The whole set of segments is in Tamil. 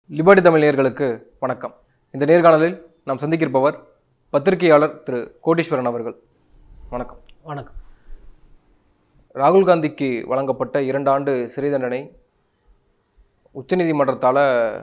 லிபர்டி தமிழ் நேயர்களுக்கு வணக்கம் இந்த நேர்காணலில் நாம் சந்திக்கிருப்பவர் பத்திரிகையாளர் திரு கோடீஸ்வரன் அவர்கள் வணக்கம் வணக்கம் ராகுல் காந்திக்கு வழங்கப்பட்ட இரண்டு ஆண்டு சிறை தண்டனை உச்சநீதிமன்றத்தால்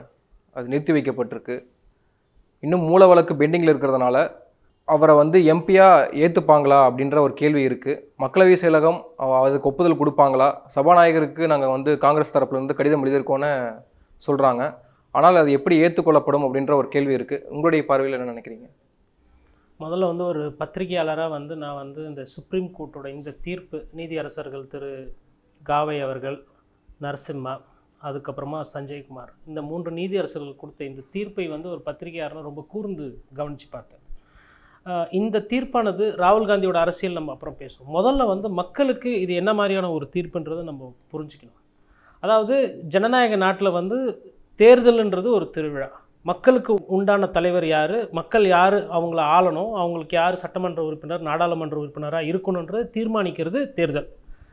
அது நிறுத்தி வைக்கப்பட்டிருக்கு இன்னும் மூல வழக்கு பெண்டிங்கில் இருக்கிறதுனால அவரை வந்து எம்பியாக ஏற்றுப்பாங்களா அப்படின்ற ஒரு கேள்வி இருக்குது மக்களவை செயலகம் அவ- அதுக்கு ஒப்புதல் கொடுப்பாங்களா சபாநாயகருக்கு நாங்கள் வந்து காங்கிரஸ் தரப்புலேருந்து கடிதம் எழுதியிருக்கோன்னு சொல்கிறாங்க ஆனால் அது எப்படி ஏற்றுக்கொள்ளப்படும் அப்படின்ற ஒரு கேள்வி இருக்குது உங்களுடைய பார்வையில் என்ன நினைக்கிறீங்க முதல்ல வந்து ஒரு பத்திரிகையாளராக வந்து நான் வந்து இந்த சுப்ரீம் கோர்ட்டோட இந்த தீர்ப்பு நீதியரசர்கள் திரு காவை அவர்கள் நரசிம்மா அதுக்கப்புறமா சஞ்சய்குமார் இந்த மூன்று நீதியரசர்கள் கொடுத்த இந்த தீர்ப்பை வந்து ஒரு பத்திரிகையாளர் ரொம்ப கூர்ந்து கவனித்து பார்த்தேன் ஆஹ் இந்த தீர்ப்பானது ராகுல் காந்தியோட அரசியல் நம்ம அப்புறம் பேசுவோம் முதல்ல வந்து மக்களுக்கு இது என்ன மாதிரியான ஒரு தீர்ப்புன்றதை நம்ம புரிஞ்சுக்கணும் அதாவது ஜனநாயக நாட்டில் வந்து தேர்தல்ன்றது ஒரு திருவிழா மக்களுக்கு உண்டான தலைவர் யார் மக்கள் யார் அவங்கள ஆளணும் அவங்களுக்கு யார் சட்டமன்ற உறுப்பினர் நாடாளுமன்ற உறுப்பினராக இருக்கணுன்றது தீர்மானிக்கிறது தேர்தல்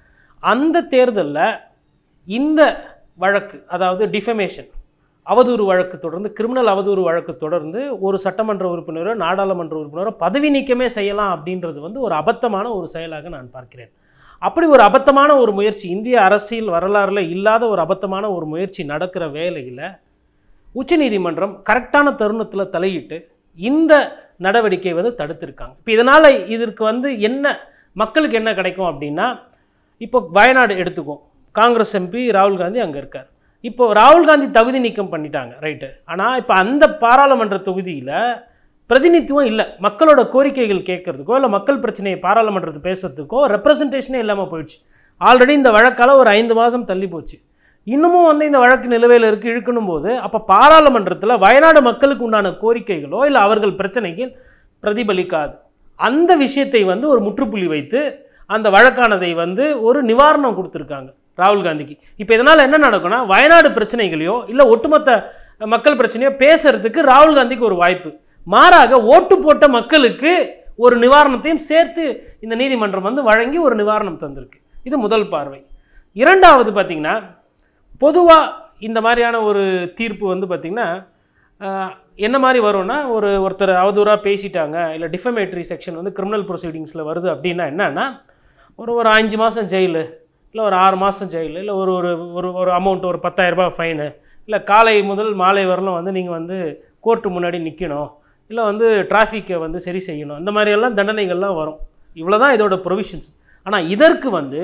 அந்த தேர்தலில் இந்த வழக்கு அதாவது டிஃபமேஷன் அவதூறு வழக்கு தொடர்ந்து கிரிமினல் அவதூறு வழக்கு தொடர்ந்து ஒரு சட்டமன்ற உறுப்பினரோ நாடாளுமன்ற உறுப்பினரோ பதவி நீக்கமே செய்யலாம் அப்படின்றது வந்து ஒரு அபத்தமான ஒரு செயலாக நான் பார்க்கிறேன் அப்படி ஒரு அபத்தமான ஒரு முயற்சி இந்திய அரசியல் வரலாறுல இல்லாத ஒரு அபத்தமான ஒரு முயற்சி நடக்கிற வேளையில் உச்சநீதிமன்றம் கரெக்டான தருணத்தில் தலையிட்டு இந்த நடவடிக்கையை வந்து தடுத்திருக்காங்க இப்போ இதனால் இதற்கு வந்து என்ன மக்களுக்கு என்ன கிடைக்கும் அப்படின்னா இப்போ வயநாடு எடுத்துக்கும் காங்கிரஸ் எம்பி ராகுல் காந்தி அங்கே இருக்கார் இப்போ ராகுல் காந்தி தகுதி நீக்கம் பண்ணிட்டாங்க ரைட்டு ஆனால் இப்போ அந்த பாராளுமன்ற தொகுதியில் பிரதிநிதித்துவம் இல்லை மக்களோட கோரிக்கைகள் கேட்கறதுக்கோ இல்லை மக்கள் பிரச்சனையை பாராளுமன்றத்தை பேசுறதுக்கோ ரெப்ரசன்டேஷனே இல்லாமல் போயிடுச்சு ஆல்ரெடி இந்த வழக்கால ஒரு ஐந்து மாதம் தள்ளி போச்சு இன்னமும் வந்து இந்த வழக்கு நிலுவையில் இருக்கு இழுக்கணும் போது அப்போ பாராளுமன்றத்தில் வயநாடு மக்களுக்கு உண்டான கோரிக்கைகளோ இல்லை அவர்கள் பிரச்சனைக்கு பிரதிபலிக்காது அந்த விஷயத்தை வந்து ஒரு முற்றுப்புள்ளி வைத்து அந்த வழக்கானதை வந்து ஒரு நிவாரணம் கொடுத்துருக்காங்க ராகுல் காந்திக்கு இப்போ இதனால் என்ன நடக்கும்னா வயநாடு பிரச்சனைகளையோ இல்லை ஒட்டுமொத்த மக்கள் பிரச்சனையோ பேசுறதுக்கு ராகுல் காந்திக்கு ஒரு வாய்ப்பு மாறாக ஓட்டு போட்ட மக்களுக்கு ஒரு நிவாரணத்தையும் சேர்த்து இந்த நீதிமன்றம் வந்து வழங்கி ஒரு நிவாரணம் தந்திருக்கு இது முதல் பார்வை இரண்டாவது பார்த்திங்கன்னா பொதுவாக இந்த மாதிரியான ஒரு தீர்ப்பு வந்து பார்த்திங்கன்னா ஆஹ், என்ன மாதிரி வரும்னா ஒரு ஒருத்தர் அவதூறாக பேசிட்டாங்க இல்லை டிஃபமேட்ரி செக்ஷன் வந்து கிரிமினல் ப்ரொசீடிங்ஸில் வருது அப்படின்னா என்னன்னா ஒரு ஒரு அஞ்சு மாதம் ஜெயிலு இல்லை ஒரு ஆறு மாதம் ஜெயிலு இல்லை ஒரு ஒரு ஒரு ஒரு அமௌண்ட் ஒரு 10000 ரூபாய் ஃபைனு இல்லை காலை முதல் மாலை வரலும் வந்து நீங்கள் வந்து கோர்ட்டு முன்னாடி நிற்கணும் இல்லை வந்து டிராஃபிக்கை வந்து சரி செய்யணும் இந்த மாதிரியெல்லாம் தண்டனைகள்லாம் வரும் இவ்வளோ தான் இதோட ப்ரொவிஷன்ஸ் ஆனால் இதற்கு வந்து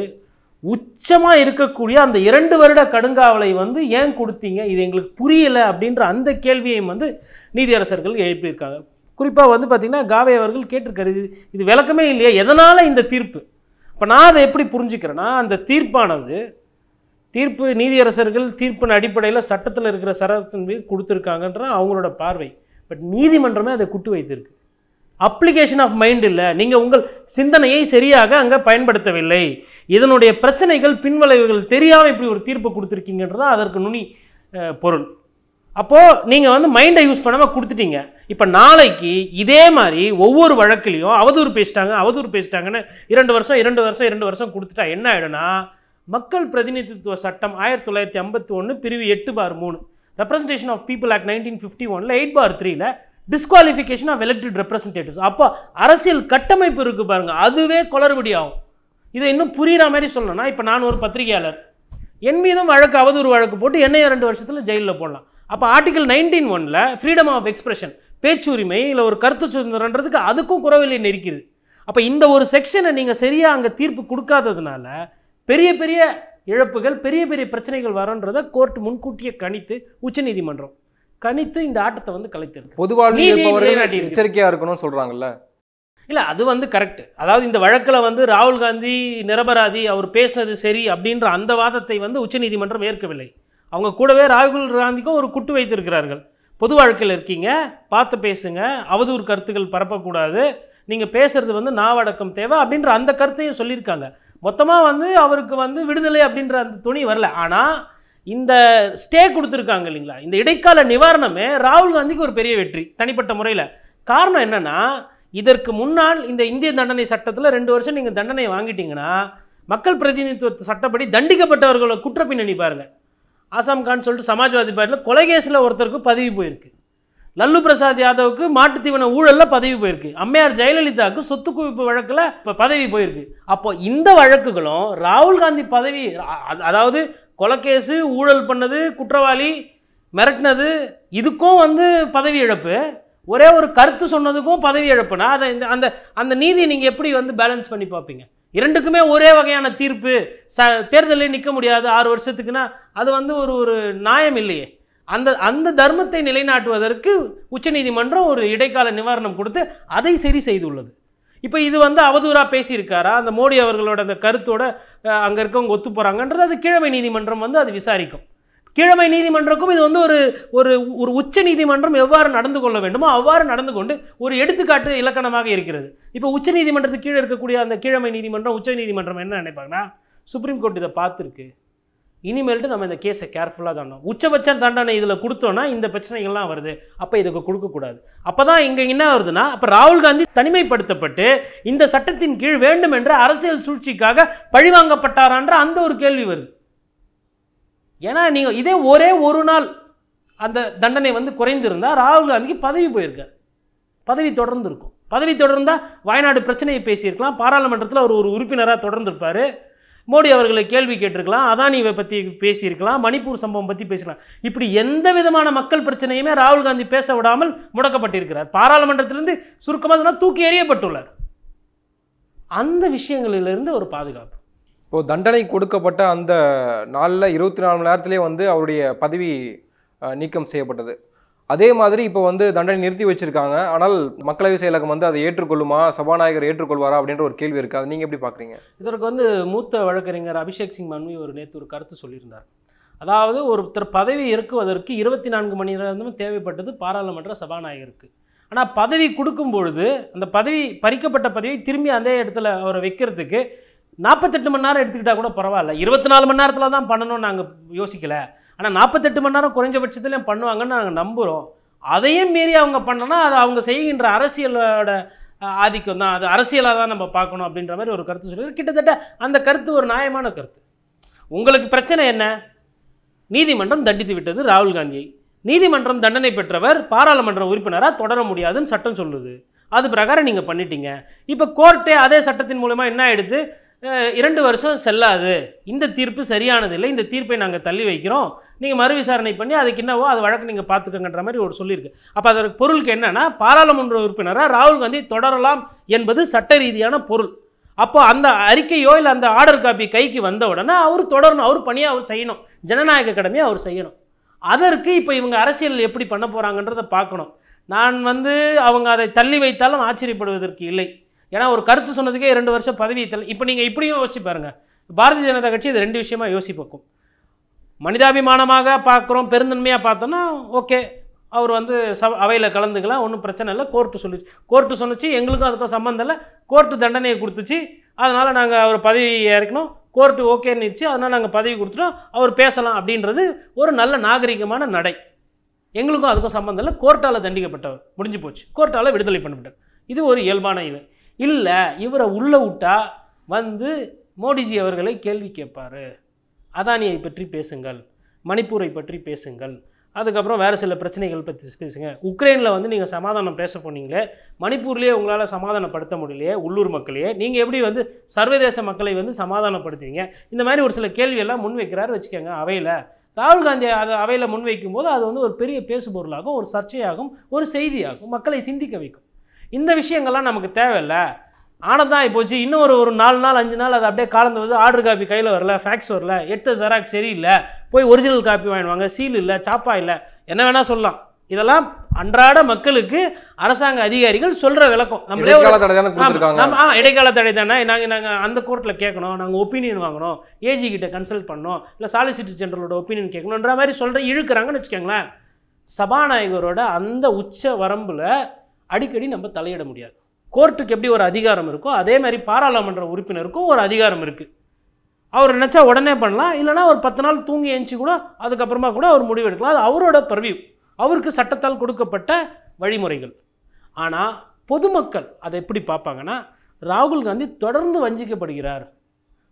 உச்சமாக இருக்கக்கூடிய அந்த இரண்டு வருட கடுங்காவலை வந்து ஏன் கொடுத்தீங்க இது எங்களுக்கு புரியலை அப்படின்ற அந்த கேள்வியையும் வந்து நீதியரசர்கள் எழுப்பியிருக்காங்க குறிப்பாக வந்து பார்த்திங்கன்னா காவே அவர்கள் கேட்டிருக்காரு இது இது விளக்கமே இல்லையா எதனால் இந்த தீர்ப்பு இப்போ நான் அதை எப்படி புரிஞ்சுக்கிறேன்னா அந்த தீர்ப்பானது தீர்ப்பு நீதியரசர்கள் தீர்ப்பின் அடிப்படையில் சட்டத்தில் இருக்கிற சரத்தின் மீது கொடுத்துருக்காங்கன்ற அவங்களோட பார்வை பட் நீதிமன்றமே அதை குட்டு வைத்திருக்கு அப்ளிகேஷன் ஆஃப் மைண்ட் இல்லை நீங்கள் உங்கள் சிந்தனையை சரியாக அங்கே பயன்படுத்தவில்லை இதனுடைய பிரச்சனைகள் பின்விளைவுகள் தெரியாமல் இப்படி ஒரு தீர்ப்பு கொடுத்துருக்கீங்கன்றது அதற்கு நுனி அஹ், பொருள் அப்போது நீங்கள் வந்து மைண்டை யூஸ் பண்ணாமல் கொடுத்துட்டீங்க இப்போ நாளைக்கு இதே மாதிரி ஒவ்வொரு வழக்குலையும் அவதூறு பேசிட்டாங்க அவதூறு பேசிட்டாங்கன்னு இரண்டு வருஷம் இரண்டு வருஷம் இரண்டு வருஷம் கொடுத்துட்டா என்ன ஆகிடும்னா மக்கள் பிரதிநிதித்துவ சட்டம் ஆயிரத்தி தொள்ளாயிரத்தி ஐம்பத்தி ஒன்று பிரிவு எட்டு பார் மூணு representation of people act nineteen fifty ஒனில் எயிட் பார் த்ரீல டிஸ்குவாலிஃபிகேஷன் ஆஃப் எலெக்டட் ரெப்ரசன்டேட்டிவ்ஸ் அப்போ அரசியல் கட்டமைப்பு இருக்குது பாருங்க அதுவே குளறுபடி ஆகும் இதை இன்னும் புரிகிற மாதிரி சொல்லணும்னா இப்போ நான் ஒரு பத்திரிகையாளர் என் மீதும் வழக்கு அவதூறு வழக்கு போட்டு என்னைய ரெண்டு வருஷத்தில் ஜெயிலில் போடலாம் அப்போ ஆர்டிகல் நைன்டீன் ஒனில் ஃப்ரீடம் ஆஃப் எக்ஸ்பிரஷன் பேச்சுரிமை இல்லை ஒரு கருத்து சுதந்திரன்றதுக்கு அதுக்கும் குறவில்லை நெருக்கிது அப்போ இந்த ஒரு செக்ஷனை நீங்கள் சரியாக அங்கே தீர்ப்பு கொடுக்காததுனால பெரிய பெரிய இழப்புகள் பெரிய பெரிய பிரச்சனைகள் வரன்றதை கோர்ட் முன்கூட்டியே கணித்து உச்சநீதிமன்றம் கணித்து இந்த ஆட்டத்தை வந்து கலைத்திருக்கு பொது வாழ்வில் நீதியை இருப்பவர்கள் நிலைநாட்டியிருக்கு. எச்சரிக்கையாக இருக்கணும்னு சொல்கிறாங்கல்ல இல்லை அது வந்து கரெக்ட் அதாவது இந்த வழக்கில் வந்து ராகுல் காந்தி நிரபராதி அவர் பேசினது சரி அப்படின்ற அந்த வாதத்தை வந்து உச்சநீதிமன்றம் ஏற்கவில்லை அவங்க கூடவே ராகுல் காந்திக்கும் ஒரு குட்டு வைத்திருக்கிறார்கள் பொது வாழ்க்கையில் இருக்கீங்க பார்த்து பேசுங்க அவதூறு கருத்துக்கள் பரப்பக்கூடாது நீங்கள் பேசுறது வந்து நாவடக்கம் தேவை அப்படின்ற அந்த கருத்தையும் சொல்லியிருக்காங்க மொத்தமாக வந்து அவருக்கு வந்து விடுதலை அப்படின்ற அந்த துணி வரல ஆனால் இந்த ஸ்டே கொடுத்துருக்காங்க இல்லைங்களா இந்த இடைக்கால நிவாரணமே ராகுல் காந்திக்கு ஒரு பெரிய வெற்றி தனிப்பட்ட முறையில் காரணம் என்னன்னா இதற்கு முன்னால் இந்த இந்திய தண்டனை சட்டத்தில் ரெண்டு வருஷம் நீங்கள் தண்டனை வாங்கிட்டீங்கன்னா மக்கள் பிரதிநிதித்துவ சட்டப்படி தண்டிக்கப்பட்டவர்களோட குற்றப்பின்னணி பாருங்க ஆசாம் கான் சொல்லிட்டு சமாஜ்வாதி பார்ட்டியில் கொலை கேஸில் ஒருத்தருக்கு பதவி போயிருக்கு லல்லு பிரசாத் யாதவுக்கு மாட்டுத் தீவன ஊழலில் பதவி போயிருக்கு அம்மையார் ஜெயலலிதாவுக்கு சொத்து குவிப்பு வழக்கில் இப்போ பதவி போயிருக்கு அப்போ இந்த வழக்குகளும் ராகுல் காந்தி பதவி அ- அதாவது கொலைக்கேஸு ஊழல் பண்ணது குற்றவாளி மிரட்டினது இதுக்கும் வந்து பதவி இழப்பு ஒரே ஒரு கருத்து சொன்னதுக்கும் பதவி இழப்புனா அதை இந்த அந்த அந்த நீதியை நீங்கள் எப்படி வந்து பேலன்ஸ் பண்ணி பார்ப்பீங்க இரண்டுக்குமே ஒரே வகையான தீர்ப்பு ச தேர்தலில் நிற்க முடியாது ஆறு வருஷத்துக்குன்னா அது வந்து ஒரு ஒரு நியாயம் இல்லையே அந்த அந்த தர்மத்தை நிலைநாட்டுவதற்கு உச்சநீதிமன்றம் ஒரு இடைக்கால நிவாரணம் கொடுத்து அதை சரி செய்துள்ளது இப்போ இது வந்து அவதூறாக பேசியிருக்காரா அந்த மோடி அவர்களோட அந்த கருத்தோட அங்கே இருக்கவங்க ஒத்து போகிறாங்கன்றது அது கீழமை நீதிமன்றம் வந்து அது விசாரிக்கும் கீழமை நீதிமன்றக்கும் இது வந்து ஒரு ஒரு ஒரு உச்ச நீதிமன்றம் எவ்வாறு நடந்து கொள்ள வேண்டுமோ அவ்வாறு நடந்து கொண்டு ஒரு எடுத்துக்காட்டு இலக்கணமாக இருக்கிறது இப்போ உச்ச நீதிமன்றத்துக்கு கீழே இருக்கக்கூடிய அந்த கீழமை நீதிமன்றம் உச்ச நீதிமன்றம் என்ன நினைப்பாங்கன்னா சுப்ரீம் கோர்ட் இதை பார்த்துருக்கு இனிமேல்ட்டு நம்ம இந்த கேஸை கேர்ஃபுல்லாக தாண்டோம் உச்சபட்ச தண்டனை இதில் கொடுத்தோன்னா இந்த பிரச்சனைகள்லாம் வருது அப்போ இதுக்கு கொடுக்கக்கூடாது அப்போ தான் இங்கே என்ன வருதுன்னா அப்போ ராகுல் காந்தி தனிமைப்படுத்தப்பட்டு இந்த சட்டத்தின் கீழ் வேண்டும் என்ற அரசியல் சூழ்ச்சிக்காக பழிவாங்கப்பட்டாரான்ற அந்த ஒரு கேள்வி வருது ஏன்னா நீங்கள் இதே ஒரே ஒரு நாள் அந்த தண்டனை வந்து குறைந்திருந்தா ராகுல் காந்திக்கு பதவி போயிருக்காது பதவி தொடர்ந்து இருக்கும் பதவி தொடர்ந்தா வயநாடு பிரச்சனையை பேசியிருக்கலாம் பாராளுமன்றத்தில் அவர் ஒரு உறுப்பினராக தொடர்ந்துருப்பார் மோடி அவர்களை கேள்வி கேட்டிருக்கலாம் அதானியை பற்றி பேசியிருக்கலாம் மணிப்பூர் சம்பவம் பற்றி பேசிக்கலாம் இப்படி எந்த விதமான மக்கள் பிரச்சனையுமே ராகுல் காந்தி பேச விடாமல் முடக்கப்பட்டிருக்கிறார் பாராளுமன்றத்திலிருந்து சுருக்கமாக சொன்னால் தூக்கி எறியப்பட்டுள்ளார் அந்த விஷயங்களிலிருந்து ஒரு பாதுகாப்பு இப்போ தண்டனை கொடுக்கப்பட்ட அந்த நாளில் இருபத்தி நாலு மணி நேரத்திலே வந்து அவருடைய பதவி அஹ், நீக்கம் செய்யப்பட்டது அதே மாதிரி இப்போ வந்து தண்டனை நிறுத்தி வச்சிருக்காங்க ஆனால் மக்களவை செயலகம் வந்து அதை ஏற்றுக்கொள்ளுமா சபாநாயகர் ஏற்றுக்கொள்வாரா அப்படின்ற ஒரு கேள்வி இருக்குது அதை நீங்கள் எப்படி பார்க்குறீங்க இதற்கு வந்து மூத்த வழக்கறிஞர் அபிஷேக் சிங் மன்வி ஒரு நேற்று ஒரு கருத்து சொல்லியிருந்தார் அதாவது ஒருத்தர் பதவி இருக்குவதற்கு இருபத்தி நான்கு மணி நேரமும் தேவைப்பட்டது பாராளுமன்ற சபாநாயகருக்கு ஆனால் பதவி கொடுக்கும் பொழுது அந்த பதவி பறிக்கப்பட்ட பதவி திரும்பி அதே இடத்துல அவரை வைக்கிறதுக்கு நாற்பத்தெட்டு மணி நேரம் எடுத்துக்கிட்டா கூட பரவாயில்ல இருபத்தி நாலு மணி நேரத்தில் தான் பண்ணணும்னு நாங்கள் யோசிக்கல ஆனால் நாற்பத்தெட்டு மணி நேரம் குறைஞ்சபட்சத்துலையும் பண்ணுவாங்கன்னு நாங்கள் நம்புகிறோம் அதையும் மீறி அவங்க பண்ணனா அது அவங்க செய்கின்ற அரசியலோட அஹ், ஆதிக்கம் தான் அது அரசியலாக தான் நம்ம பார்க்கணும் அப்படின்ற மாதிரி ஒரு கருத்து சொல்லி கிட்டத்தட்ட அந்த கருத்து ஒரு நியாயமான கருத்து உங்களுக்கு பிரச்சனை என்ன நீதிமன்றம் தண்டித்து விட்டது ராகுல் காந்தியை நீதிமன்றம் தண்டனை பெற்றவர் பாராளுமன்ற உறுப்பினராக தொடர முடியாதுன்னு சட்டம் சொல்லுது அது பிரகாரம் நீங்கள் பண்ணிட்டீங்க இப்போ கோர்ட்டே அதே சட்டத்தின் மூலமா என்ன ஆயிடுது அஹ், இரண்டு வருஷம் செல்லாது இந்த தீர்ப்பு சரியானது இல்லை இந்த தீர்ப்பை நாங்கள் தள்ளி வைக்கிறோம் நீங்கள் மறு விசாரணை பண்ணி அதுக்கு என்னவோ அது வழக்கு நீங்கள் பார்த்துக்கங்கன்ற மாதிரி ஒரு சொல்லியிருக்கு அப்போ அதற்கு பொருளுக்கு என்னன்னா பாராளுமன்ற உறுப்பினராக ராகுல் காந்தி தொடரலாம் என்பது சட்ட ரீதியான பொருள் அப்போ அந்த அறிக்கையோ இல்லை அந்த ஆர்டர் காப்பி கைக்கு வந்த உடனே அவர் தொடரணும் அவர் பணியை அவர் செய்யணும் ஜனநாயக கடமையை அவர் செய்யணும் அதற்கு இப்போ இவங்க அரசியல் எப்படி பண்ண போகிறாங்கன்றதை பார்க்கணும் நான் வந்து அவங்க அதை தள்ளி வைத்தாலும் ஆச்சரியப்படுவதற்கு இல்லை ஏன்னா ஒரு கருத்து சொன்னதுக்கே ரெண்டு வருஷம் பதவி தள்ளி இப்போ நீங்கள் இப்படியும் யோசிச்சு பாருங்க பாரதிய ஜனதா கட்சி இது ரெண்டு விஷயமா யோசிப்போம் மனிதாபிமானமாக பார்க்குறோம் பெருந்தன்மையாக பார்த்தோன்னா ஓகே அவர் வந்து ச அவையில் கலந்துக்கலாம் ஒன்றும் பிரச்சனை இல்லை கோர்ட்டு சொல்லிச்சு கோர்ட்டு சொன்னிச்சு எங்களுக்கும் அதுக்கும் சம்மந்தம் இல்லை கோர்ட்டு தண்டனையை கொடுத்துச்சு அதனால் நாங்கள் அவர் பதவி இறக்கணும் கோர்ட்டு ஓகேன்னுச்சு அதனால் நாங்கள் பதவி கொடுத்துட்டோம் அவர் பேசலாம் அப்படின்றது ஒரு நல்ல நாகரிகமான நடை எங்களுக்கும் அதுக்கும் சம்மந்தம் இல்லை கோர்ட்டால் தண்டிக்கப்பட்டவர் முடிஞ்சு போச்சு கோர்ட்டால் விடுதலை பண்ணப்பட்டார் இது ஒரு இயல்பான இது இல்லை இவரை உள்ளே விட்டா வந்து மோடிஜி அவர்களை கேள்வி கேட்பார் அதானியை பற்றி பேசுங்கள் மணிப்பூரை பற்றி பேசுங்கள் அதுக்கப்புறம் வேறு சில பிரச்சனைகள் பற்றி பேசுங்க உக்ரைனில் வந்து நீங்கள் சமாதானம் பேச போனீங்களே மணிப்பூர்லேயே உங்களால் சமாதானப்படுத்த முடியலையே உள்ளூர் மக்களையே நீங்கள் எப்படி வந்து சர்வதேச மக்களை வந்து சமாதானப்படுத்துவீங்க இந்த மாதிரி ஒரு சில கேள்வியெல்லாம் முன்வைக்கிறாரு வச்சுக்கோங்க அவையில் ராகுல் காந்தி அதை அவையில் முன்வைக்கும் போது அது வந்து ஒரு பெரிய பேசுபொருளாகும் ஒரு சர்ச்சையாகும் ஒரு செய்தியாகும் மக்களை சிந்திக்க வைக்கும் இந்த விஷயங்கள்லாம் நமக்கு தேவையில்லை ஆனதான் போச்சு இன்னும் ஒரு ஒரு நாலு நாள் அஞ்சு நாள் அது அப்படியே காலந்து வந்து ஆர்டர் காப்பி கையில் வரல ஃபேக்ஸ் வரல எடுத்த ஜெராக்ஸ் சரியில்லை போய் ஒரிஜினல் காப்பி வாங்கிடுவாங்க சீல் இல்லை சாப்பா இல்லை என்ன வேணால் சொல்லலாம் இதெல்லாம் அன்றாட மக்களுக்கு அரசாங்க அதிகாரிகள் சொல்கிற விளக்கம் நம்மளே ஒரு இடைக்கால தடை தானே கொடுத்துருக்காங்க ஆமா, ஆ இடைக்கால தடை தானே நாங்கள் நாங்கள் அந்த கோர்ட்டில் கேட்கணும் நாங்கள் ஒப்பீனியன் வாங்கணும் ஏஜி கிட்ட கன்சல்ட் பண்ணோம் இல்லை சாலிசிட்டர் ஜெனரலோட ஒப்பீனியன் கேட்கணுன்ற மாதிரி சொல்கிற இழுக்கிறாங்கன்னு வச்சுக்கோங்களேன் சபாநாயகரோட அந்த உச்ச வரம்பில் அடிக்கடி நம்ம தலையிட முடியாது கோர்ட்டுக்கு எப்படி ஒரு அதிகாரம் இருக்கோ அதே மாதிரி பாராளுமன்ற உறுப்பினருக்கும் ஒரு அதிகாரம் இருக்குது அவர் நினச்சா உடனே பண்ணலாம் இல்லைனா ஒரு பத்து நாள் தூங்கி எழுந்துச்சி கூட அதுக்கப்புறமா கூட அவர் முடிவு எடுக்கலாம் அது அவரோட பர்வியூ அவருக்கு சட்டத்தால் கொடுக்கப்பட்ட வழிமுறைகள் ஆனால் பொதுமக்கள் அதை எப்படி பார்ப்பாங்கன்னா ராகுல் காந்தி தொடர்ந்து வஞ்சிக்கப்படுகிறார்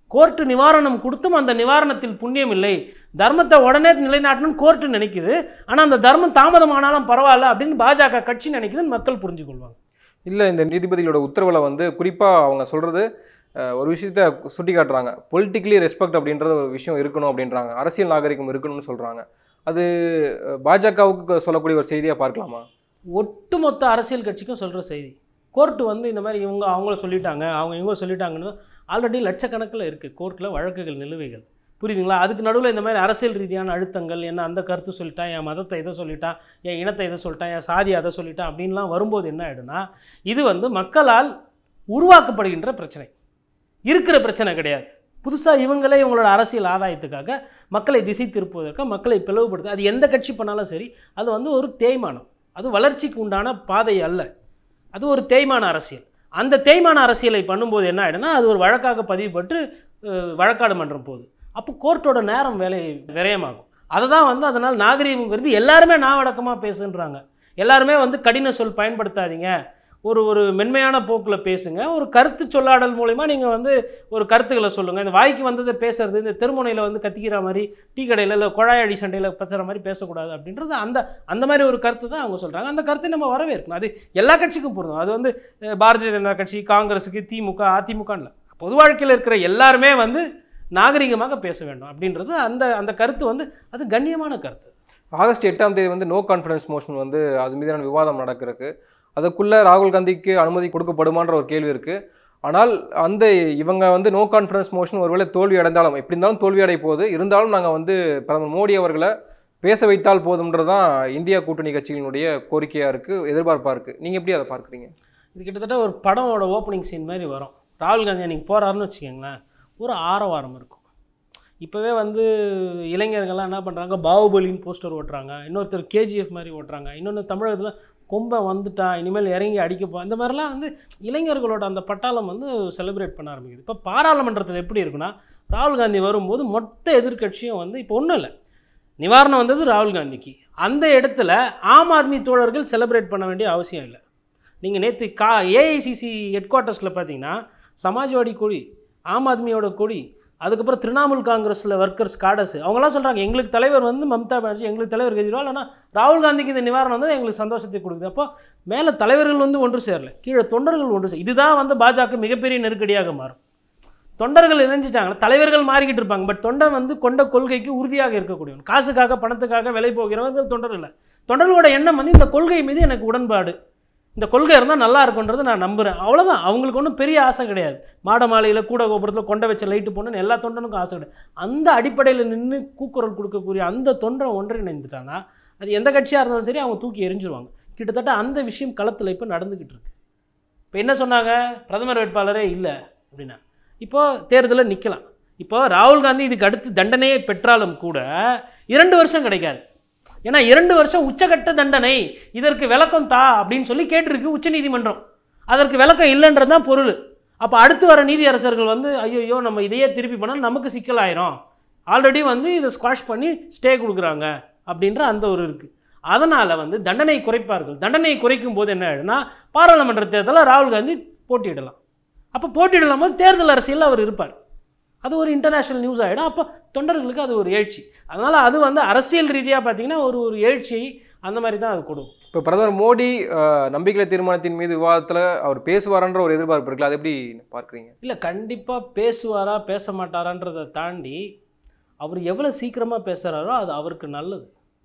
கோர்ட்டு நிவாரணம் கொடுத்தும் அந்த நிவாரணத்தில் புண்ணியம் இல்லை தர்மத்தை உடனே நிலைநாட்டணும்னு கோர்ட்டு நினைக்குது ஆனால் அந்த தர்மம் தாமதமானாலும் பரவாயில்ல அப்படின்னு பாஜக கட்சி நினைக்குதுன்னு மக்கள் புரிஞ்சுக்கொள்வாங்க இல்லை இந்த நீதிபதிகளோட உத்தரவில் வந்து குறிப்பாக அவங்க சொல்கிறது ஒரு விஷயத்த சுட்டி காட்டுறாங்க பொலிட்டிக்கலி ரெஸ்பெக்ட் அப்படின்ற ஒரு விஷயம் இருக்கணும் அப்படின்றாங்க அரசியல் நாகரிகம் இருக்கணும்னு சொல்கிறாங்க அது அஹ், பாஜகவுக்கு சொல்லக்கூடிய ஒரு செய்தியாக பார்க்கலாமா ஒட்டுமொத்த அரசியல் கட்சிக்கும் சொல்கிற செய்தி கோர்ட்டு வந்து இந்த மாதிரி இவங்க அவங்கள சொல்லிட்டாங்க அவங்க இவங்க சொல்லிட்டாங்கன்னு ஆல்ரெடி லட்சக்கணக்கில் இருக்குது கோர்ட்டில் வழக்குகள் நிலுவைகள் புரியுதுங்களா அதுக்கு நடுவில் இந்த மாதிரி அரசியல் ரீதியான அழுத்தங்கள் என்ன அந்த கருத்து சொல்லிட்டான் என் மதத்தை இதை சொல்லிட்டான் என் இனத்தை இதை சொல்லிட்டான் என் சாதி அதை சொல்லிட்டான் அப்படின்லாம் வரும்போது என்ன ஆகிடும்னா இது வந்து மக்களால் உருவாக்கப்படுகின்ற பிரச்சனை இருக்கிற பிரச்சனை கிடையாது புதுசாக இவங்களே இவங்களோட அரசியல் ஆதாயத்துக்காக மக்களை திசை திருப்புவதற்காக மக்களை பிளவுபடுத்த அது எந்த கட்சி பண்ணாலும் சரி அது வந்து ஒரு தேய்மானம் அது வளர்ச்சிக்கு உண்டான பாதை அல்ல அது ஒரு தேய்மான அரசியல் அந்த தேய்மான அரசியலை பண்ணும்போது என்ன ஆகிடும்னா அது ஒரு வழக்காக பதிவுபட்டு அஹ், வழக்காடு மன்றம் போகுது அப்போ கோர்ட்டோட நேரம் வேலை விரயமாகும் அதை தான் வந்து அதனால் நாகரீகங்கிறது எல்லாருமே நாவடக்கமாக பேசுன்றாங்க எல்லாருமே வந்து கடின சொல் பயன்படுத்தாதீங்க ஒரு ஒரு மென்மையான போக்கில் பேசுங்க ஒரு கருத்து சொல்லாடல் மூலயமா நீங்கள் வந்து ஒரு கருத்துக்களை சொல்லுங்கள் இந்த வாய்க்கு வந்ததை பேசுறது இந்த தெருமுனையில் வந்து கத்திக்கிற மாதிரி டீ கடையில் இல்லை குழாயடி சண்டையில் பத்துற மாதிரி பேசக்கூடாது அப்படின்றது அந்த அந்த மாதிரி ஒரு கருத்து தான் அவங்க சொல்கிறாங்க அந்த கருத்தை நம்ம வரவேற்கணும் அது எல்லா கட்சிக்கும் பொருந்தும் அது வந்து அஹ், பாரதிய ஜனதா கட்சி காங்கிரஸுக்கு திமுக அதிமுக இல்லை பொது வாழ்க்கையில் இருக்கிற எல்லாருமே வந்து நாகரிகமாக பேச வேண்டும் அப்படின்றது அந்த அந்த கருத்து வந்து அது கண்ணியமான கருத்து ஆகஸ்ட் எட்டாம் தேதி வந்து நோ கான்ஃபிடன்ஸ் மோஷன் வந்து அது மீதான விவாதம் நடக்கிறதுக்கு அதுக்குள்ளே ராகுல் காந்திக்கு அனுமதி கொடுக்கப்படுமான்ற ஒரு கேள்வி இருக்குது ஆனால் அந்த இவங்க வந்து நோ கான்ஃபிடன்ஸ் மோஷன் ஒருவேளை தோல்வி அடைந்தாலும் எப்படி இருந்தாலும் தோல்வி அடைய போகுது இருந்தாலும் நாங்கள் வந்து பிரதமர் மோடி அவர்களை பேச வைத்தால் போதும்ன்றது தான் இந்தியா கூட்டணி கட்சிகளினுடைய கோரிக்கையாக இருக்குது எதிர்பார்ப்பாக இருக்குது நீங்கள் எப்படி அதை பார்க்குறீங்க இது கிட்டத்தட்ட ஒரு படமோட ஓப்பனிங் சீன் மாதிரி வரும் ராகுல் காந்தி அன்றைக்கி போகிறாருன்னு வச்சுக்கோங்களேன் ஒரு ஆரவாரம் இருக்கும் இப்போவே வந்து இளைஞர்கள்லாம் என்ன பண்ணுறாங்க பாகுபலின்னு போஸ்டர் ஓட்டுறாங்க இன்னொருத்தர் கேஜிஎஃப் மாதிரி ஓட்டுறாங்க இன்னொன்று தமிழகத்தில் கொம்பன் வந்துட்டான் இனிமேல் இறங்கி அடிக்கப்போ இந்த மாதிரிலாம் வந்து இளைஞர்களோட அந்த பட்டாளம் வந்து செலிப்ரேட் பண்ண ஆரம்பிக்குது இப்போ பாராளுமன்றத்தில் எப்படி இருக்குன்னா ராகுல் காந்தி வரும்போது மொத்த எதிர்க்கட்சியும் வந்து இப்போ ஒன்றும் இல்லை நிவாரணம் வந்தது ராகுல் காந்திக்கு அந்த இடத்துல ஆம் ஆத்மி தோழர்கள் செலிப்ரேட் பண்ண வேண்டிய அவசியம் இல்லை நீங்கள் நேற்று கா ஏஐசிசி ஹெட் குவார்ட்டர்ஸில் பார்த்தீங்கன்னா சமாஜ்வாடி கொடி ஆம் ஆத்மியோட கொடி அதுக்கப்புறம் திரிணாமுல் காங்கிரஸில் ஒர்க்கர்ஸ் காடஸ் அவங்களாம் சொல்கிறாங்க எங்களுக்கு தலைவர் வந்து மம்தா பானர்ஜி எங்களுக்கு தலைவர் கெஜ்ரிவால் ஆனால் ராகுல் காந்திக்கு இந்த நிவாரணம் வந்து எங்களுக்கு சந்தோஷத்தை கொடுக்குது அப்போ மேலே தலைவர்கள் வந்து ஒன்று சேரல கீழே தொண்டர்கள் ஒன்று சேர் இதுதான் வந்து பாஜக மிகப்பெரிய நெருக்கடியாக மாறும் தொண்டர்கள் இணைஞ்சிட்டாங்க தலைவர்கள் மாறிக்கிட்டு இருப்பாங்க பட் தொண்டன் வந்து கொண்ட கொள்கைக்கு உறுதியாக இருக்கக்கூடியவன் காசுக்காக பணத்துக்காக விலை போகிறவர்கள் தொண்டர் இல்லை தொண்டர்களோட எண்ணம் வந்து இந்த கொள்கை மீது எனக்கு உடன்பாடு இந்த கொள்கை இருந்தால் நல்லா இருக்குன்றது நான் நம்புகிறேன் அவ்வளோதான் அவங்களுக்கு ஒன்றும் பெரிய ஆசை கிடையாது மாட மாலையில் கூட கோபுரத்தில் கொண்ட வச்ச லைட்டு போடணும்னு எல்லா தொண்டனுக்கும் ஆசை கிடையாது அந்த அடிப்படையில் நின்று கூக்குரல் கொடுக்கக்கூடிய அந்த தொண்டரை ஒன்றிணைந்துட்டாங்கன்னா அது எந்த கட்சியாக இருந்தாலும் சரி அவங்க தூக்கி எரிஞ்சிருவாங்க கிட்டத்தட்ட அந்த விஷயம் களத்தில் இப்போ நடந்துக்கிட்டு இருக்கு இப்போ என்ன சொன்னாங்க பிரதமர் வேட்பாளரே இல்லை அப்படின்னா இப்போ தேர்தலில் நிற்கலாம் இப்போ ராகுல் காந்தி இதுக்கு அடுத்து தண்டனையை பெற்றாலும் கூட இரண்டு வருஷம் கிடைக்காது ஏன்னா இரண்டு வருஷம் உச்சகட்ட தண்டனை இதற்கு விளக்கம் தா அப்படின்னு சொல்லி கேட்டிருக்கு உச்சநீதிமன்றம் அதற்கு விளக்கம் இல்லைன்றது தான் பொருள் அப்போ அடுத்து வர நீதியரசர்கள் வந்து ஐயோ நம்ம இதையே திருப்பி பண்ணால் நமக்கு சிக்கலாயிரும் ஆல்ரெடி வந்து இதை ஸ்குவாஷ் பண்ணி ஸ்டே கொடுக்குறாங்க அப்படின்ற அந்த ஒரு இருக்குது அதனால் வந்து தண்டனை குறைப்பார்கள் தண்டனை குறைக்கும் போது என்ன ஆயிடும்னா பாராளுமன்ற தேர்தலில் ராகுல் காந்தி போட்டியிடலாம் அப்போ போட்டியிடலாம் போது தேர்தல் அரசியலில் அவர் இருப்பார் அது ஒரு இன்டர்நேஷ்னல் நியூஸ் ஆகிடும் அப்போ தொண்டர்களுக்கு அது ஒரு எழுச்சி அதனால் அது வந்து அரசியல் ரீதியாக பார்த்தீங்கன்னா ஒரு ஒரு எழுச்சி அந்த மாதிரி தான் அது கொடுக்கும் இப்போ பிரதமர் மோடி அஹ், நம்பிக்கை தீர்மானத்தின் மீது விவாதத்தில் அவர் பேசுவாரன்ற ஒரு எதிர்பார்ப்பு இருக்குல்ல அது எப்படி பார்க்குறீங்க இல்லை கண்டிப்பாக பேசுவாரா பேச மாட்டாரான்றதை தாண்டி அவர் எவ்வளோ சீக்கிரமாக பேசுகிறாரோ அது அவருக்கு நல்லது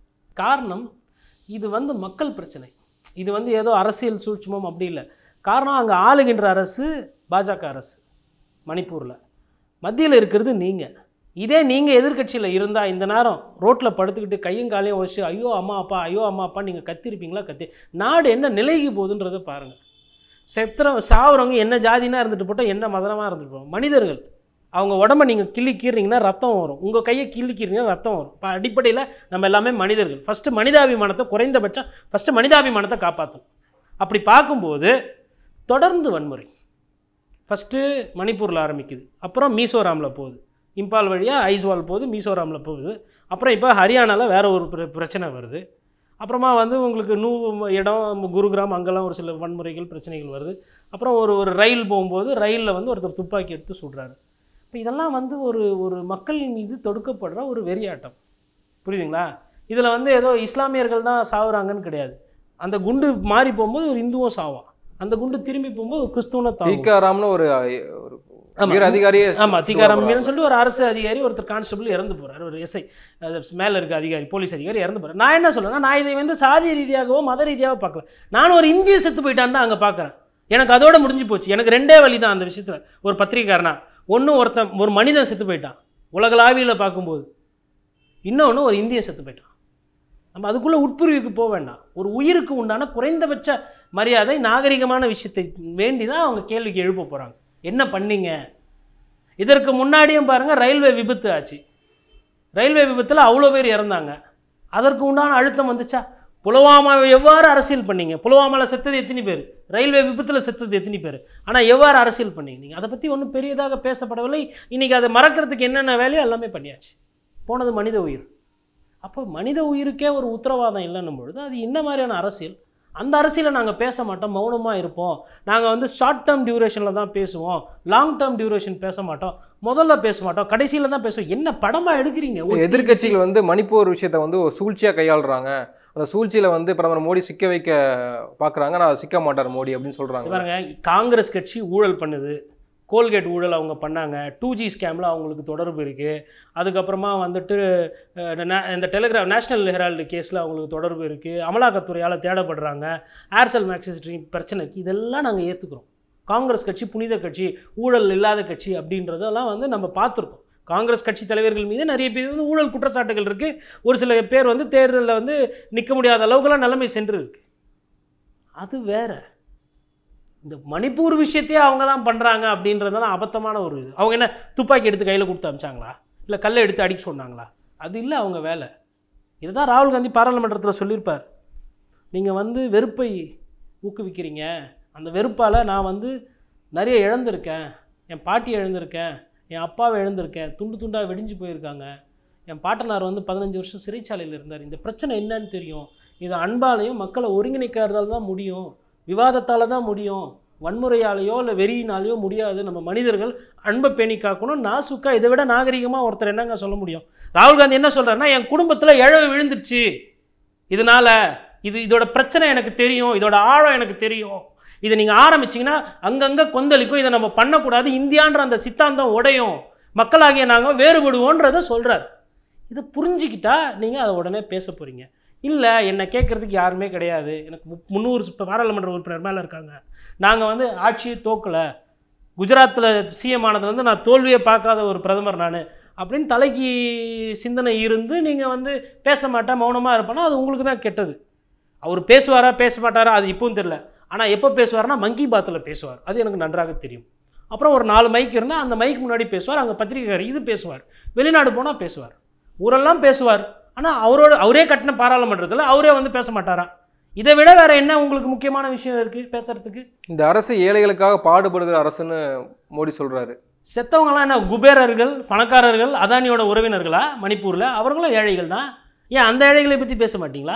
காரணம் இது வந்து மக்கள் பிரச்சனை இது வந்து ஏதோ அரசியல் சூட்சுமம் அப்படி இல்லை காரணம் அங்கே ஆளுகின்ற அரசு பாஜக அரசு மணிப்பூரில் மத்தியில் இருக்கிறது நீங்கள் இதே நீங்கள் எதிர்க்கட்சியில் இருந்தால் இந்த நேரம் ரோட்டில் படுத்துக்கிட்டு கையும் காலையும் வச்சு ஐயோ அம்மா அப்பா ஐயோ அம்மா அப்பா நீங்கள் கத்திருப்பீங்களா கத்தி நாடு என்ன நிலைக்கு போகுதுன்றதை பாருங்கள் செத்துற சாவுறவங்க என்ன ஜாதினா இருந்துட்டு போட்டோம் என்ன மதனமாக இருந்துட்டு போட்டோம் மனிதர்கள் அவங்க உடம்ப நீங்கள் கிள்ளி கீறீங்கன்னா ரத்தம் வரும் உங்கள் கையை கிள்ளி கீறீங்கன்னா ரத்தம் வரும் இப்போ அடிப்படையில் நம்ம எல்லாமே மனிதர்கள் ஃபஸ்ட்டு மனிதாபிமானத்தை குறைந்தபட்சம் ஃபஸ்ட்டு மனிதாபிமானத்தை காப்பாற்றணும் அப்படி பார்க்கும்போது தொடர்ந்து வன்முறை ஃபஸ்ட்டு மணிப்பூரில் ஆரம்பிக்குது அப்புறம் மீசோராமில் போகுது இம்பால் வழியாக ஐஸ்வால் போகுது மீசோராமில் போகுது அப்புறம் இப்போ ஹரியானாவில் வேற ஒரு பிர- பிரச்சனை வருது அப்புறமா வந்து உங்களுக்கு நூ இடம் குருகிராம் அங்கெல்லாம் ஒரு சில வன்முறைகள் பிரச்சனைகள் வருது அப்புறம் ஒரு ஒரு ரயில் போகும்போது ரயிலில் வந்து ஒருத்தர் துப்பாக்கி எடுத்து சுடுறாரு இப்போ இதெல்லாம் வந்து ஒரு ஒரு மக்கள் மீது தொடுக்கப்படுற ஒரு வெறியாட்டம் புரியுதுங்களா இதில் வந்து ஏதோ இஸ்லாமியர்கள் தான் சாவுறாங்கன்னு கிடையாது அந்த குண்டு மாறி போகும்போது ஒரு இந்துவும் சாவான் அந்த குண்டு திரும்பி போகும்போது ஒரு கிறிஸ்துவனை தாவும் டிகாராம்னு ஒரு ஒரு ஆமா. உயர் அதிகாரியே ஆமா தீகாராம் மீனு சொல்லிட்டு ஒரு அரசு அதிகாரி ஒருத்தர் கான்ஸ்டபிள் இறந்து போறாரு ஒரு எஸ்ஐ மேல இருக்க அதிகாரி போலீஸ் அதிகாரி இறந்து போறாரு நான் என்ன சொல்றேன்னா நான் இதை வந்து சாதி ரீதியாகவோ மத ரீதியாகவோ பார்க்கல நான் ஒரு இந்திய செத்து போயிட்டான்னு தான் அங்க பார்க்கறேன் எனக்கு அதோட முடிஞ்சு போச்சு எனக்கு ரெண்டே வழி தான் அந்த விஷயத்துல ஒரு பத்திரிகைக்காரனா ஒன்று ஒருத்தன் ஒரு மனிதன் செத்து போயிட்டான் உலகளாவியில் பார்க்கும்போது இன்னொன்று ஒரு இந்திய செத்து போயிட்டான் நம்ம அதுக்குள்ளே உட்பிரிவுக்கு போக வேண்டாம் ஒரு உயிருக்கு உண்டான குறைந்தபட்ச மரியாதை நாகரிகமான விஷயத்தை வேண்டி தான் அவங்க கேள்விக்கு எழுப்ப போகிறாங்க என்ன பண்ணீங்க இதற்கு முன்னாடியும் பாருங்கள் ரயில்வே விபத்து ஆச்சு ரயில்வே விபத்தில் அவ்வளோ பேர் இறந்தாங்க அதற்கு உண்டான அழுத்தம் வந்துச்சா புலவாமாவை எவ்வாறு அரசியல் பண்ணீங்க புலவாமாவில் செத்தது எத்தனை பேர் ரயில்வே விபத்தில் செத்தது எத்தனை பேர் ஆனால் எவ்வாறு அரசியல் பண்ணீங்க நீங்கள் அதை பற்றி ஒன்றும் பெரியதாக பேசப்படவில்லை இன்றைக்கி அதை மறக்கிறதுக்கு என்னென்ன வேலையோ எல்லாமே பண்ணியாச்சு போனது மனித உயிர் அப்போ மனித உயிருக்கே ஒரு உத்தரவாதம் இல்லைன்னும் பொழுது அது என்ன மாதிரியான அரசியல் அந்த அரசியலை நாங்கள் பேச மாட்டோம் மௌனமாக இருப்போம் நாங்கள் வந்து ஷார்ட் டேர்ம் டியூரேஷனில் தான் பேசுவோம் லாங் டேர்ம் டியூரேஷன் பேச மாட்டோம் முதல்ல பேச மாட்டோம் கடைசியில் தான் பேசுவோம் என்ன படமாக எடுக்கிறீங்க ஒரு எதிர்க்கட்சிகள் வந்து மணிப்பூர் விஷயத்தை வந்து ஒரு சூழ்ச்சியாக கையாளுறாங்க அந்த சூழ்ச்சியில் வந்து பிரதமர் மோடி சிக்க வைக்க பார்க்குறாங்க நான் சிக்க மாட்டார் மோடி அப்படின்னு சொல்கிறாங்க பாருங்க காங்கிரஸ் கட்சி ஊழல் பண்ணுது கோல்கேட் ஊழல் அவங்க பண்ணாங்க டூ ஜி ஸ்கேமில் அவங்களுக்கு தொடர்பு இருக்குது அதுக்கப்புறமா வந்துட்டு அஹ், நா- இந்த டெலிகிராம் நேஷனல் ஹெரால்டு கேஸில் அவங்களுக்கு தொடர்பு இருக்குது அமலாக்கத்துறையால் தேடப்படுறாங்க ஏர்செல் மேக்சிஸ் ட்ரீம் பிரச்சனைக்கு இதெல்லாம் நாங்கள் ஏற்றுக்கிறோம் காங்கிரஸ் கட்சி புனித கட்சி ஊழல் இல்லாத கட்சி அப்படின்றதெல்லாம் வந்து நம்ம பார்த்துருக்கோம் காங்கிரஸ் கட்சி தலைவர்கள் மீது நிறைய பேர் வந்து ஊழல் குற்றச்சாட்டுகள் இருக்குது ஒரு சில பேர் வந்து தேர்தலில் வந்து நிற்க முடியாத அளவுக்குலாம் நிலைமை சென்று இருக்கு அது வேற இந்த மணிப்பூர் விஷயத்தையே அவங்க தான் பண்ணுறாங்க அப்படின்றதெல்லாம் அபத்தமான ஒரு இது அவங்க என்ன துப்பாக்கி எடுத்து கையில் கொடுத்து அமிச்சாங்களா இல்லை கல்லை எடுத்து அடிக்க சொன்னாங்களா அது இல்லை அவங்க வேலை இதுதான் ராகுல் காந்தி பாராளுமன்றத்தில் சொல்லியிருப்பார் நீங்கள் வந்து வெறுப்பை ஊக்குவிக்கிறீங்க அந்த வெறுப்பால் நான் வந்து நிறைய இழந்திருக்கேன் என் பாட்டி இழந்திருக்கேன் என் அப்பாவை இழந்திருக்கேன் துண்டு துண்டாக வெடிஞ்சு போயிருக்காங்க என் பாட்டனார் வந்து பதினஞ்சு வருஷம் சிறைச்சாலையில் இருந்தார் இந்த பிரச்சனை என்னன்னு தெரியும் இது அன்பாலையும் மக்களை ஒருங்கிணைக்கிறதால தான் முடியும் விவாதத்தால் தான் முடியும் வன்முறையாலேயோ இல்லை வெறியினாலேயோ முடியாது நம்ம மனிதர்கள் அன்பை பேணி காக்கணும் நாசுக்கா இதை விட நாகரிகமாக ஒருத்தர் என்னங்க சொல்ல முடியும் ராகுல் காந்தி என்ன சொல்கிறாருன்னா என் குடும்பத்தில் இழவு விழுந்துருச்சு இதனால இது இதோட பிரச்சனை எனக்கு தெரியும் இதோட ஆழம் எனக்கு தெரியும் இதை நீங்கள் ஆரம்பிச்சீங்கன்னா அங்கங்கே கொந்தளிக்கும் இதை நம்ம பண்ணக்கூடாது இந்தியான்ற அந்த சித்தாந்தம் உடையும் மக்களாகிய நாங்கள் வேறுபடுவோன்றதை சொல்கிறார் இதை புரிஞ்சுக்கிட்டா நீங்கள் அதை உடனே பேச போகிறீங்க இல்லை என்னை கேட்குறதுக்கு யாருமே கிடையாது எனக்கு மு- முந்நூறு சு- பாராளுமன்ற உறுப்பினர் மேலே இருக்காங்க நாங்கள் வந்து ஆட்சியை தோக்கலை குஜராத்தில் சிஎம் ஆனதுலேருந்து நான் தோல்வியை பார்க்காத ஒரு பிரதமர் நான் அப்படின்னு தலைக்கு சிந்தனை இருந்து நீங்கள் வந்து பேச மாட்டேன் மௌனமாக இருப்பேன்னா அது உங்களுக்கு தான் கெட்டது அவர் பேசுவாரா பேச மாட்டாரா அது இப்பவும் தெரில ஆனால் எப்போ பேசுவார்னா மங்கி பாத்தில் பேசுவார் அது எனக்கு நன்றாக தெரியும் அப்புறம் ஒரு நாலு மைக் இருந்தால் அந்த மைக் முன்னாடி பேசுவார் அங்கே பத்திரிகைக்காரர் இது பேசுவார் வெளிநாடு போனால் பேசுவார் ஊரெல்லாம் பேசுவார் ஆனால் அவரோட அவரே கட்டின பாராளுமன்றத்தில் அவரே வந்து பேச மாட்டாராம் இதை விட வேற என்ன உங்களுக்கு முக்கியமான விஷயம் இருக்குது பேசுறதுக்கு இந்த அரசு ஏழைகளுக்காக பாடுபடுகிற அரசுன்னு மோடி சொல்றாரு செத்தவங்களாம் என்ன குபேரர்கள் பணக்காரர்கள் அதானியோட உறவினர்களா மணிப்பூரில் அவர்களும் ஏழைகள் தான் ஏன் அந்த ஏழைகளை பற்றி பேச மாட்டீங்களா